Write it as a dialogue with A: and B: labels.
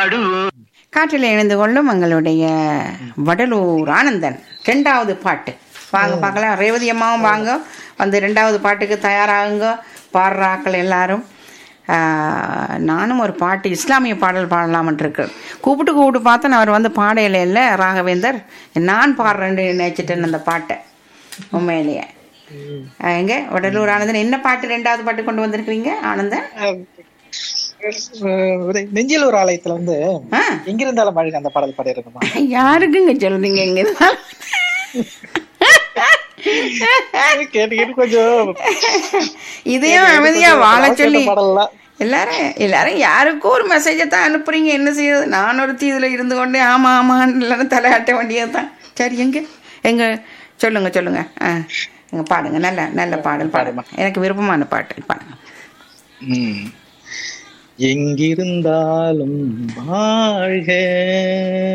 A: பாடுவோம்
B: காற்றில் இணைந்து கொள்ளும் எங்களுடைய வடலூர் ஆனந்தன் ரெண்டாவது பாட்டு வாங்க பார்க்கலாம் ரேவதி அம்மாவும் வாங்க வந்து ரெண்டாவது பாட்டுக்கு தயாராகுங்க பாடுறாக்கள் எல்லாரும் ஆஹ், நானும் ஒரு பாட்டு இஸ்லாமிய பாடல் பாடலாமன்ட்டு இருக்கு கூப்பிட்டு கூப்பிட்டு பார்த்தேன் அவர் வந்து பாடையில இல்லை ராகவேந்தர் நான் பாடுறேன்னு நினைச்சிட்டேன் அந்த பாட்டை உண்மையிலேயே ஆஹ், எங்க வடலூர் ஆனந்தன் என்ன பாட்டு ரெண்டாவது பாட்டு கொண்டு வந்திருக்கிறீங்க ஆனந்தன்
C: அஹ் நெஞ்சில் ஒரு ஆலயத்துல வந்து
B: ஆ
C: எங்கிருந்தாலும் மழை அந்த பாடல் பாடி இருக்குமா
B: யாருக்குங்க சொல்றீங்க இங்க
C: கேட்டு கேட்டு கொஞ்சம்
B: இதையும் அமைதியா வாழ சொல்லி
C: பாடலாம்
B: எல்லாரும் எல்லாரும் யாருக்கும் ஒரு மெசேஜை தான் அனுப்புறீங்க என்ன செய்யுது நான் ஒருத்தி இதுல இருந்து கொண்டே ஆமா ஆமான்னு எல்லாரும் தலையாட்ட வேண்டியதுதான் சரி எங்க எங்க சொல்லுங்க சொல்லுங்க ஆ எங்க பாடுங்க நல்ல நல்ல பாடல் பாடுங்க எனக்கு விருப்பமான பாட்டு பாடுங்க
C: ம். எங்கிருந்தாலும் வாழ்க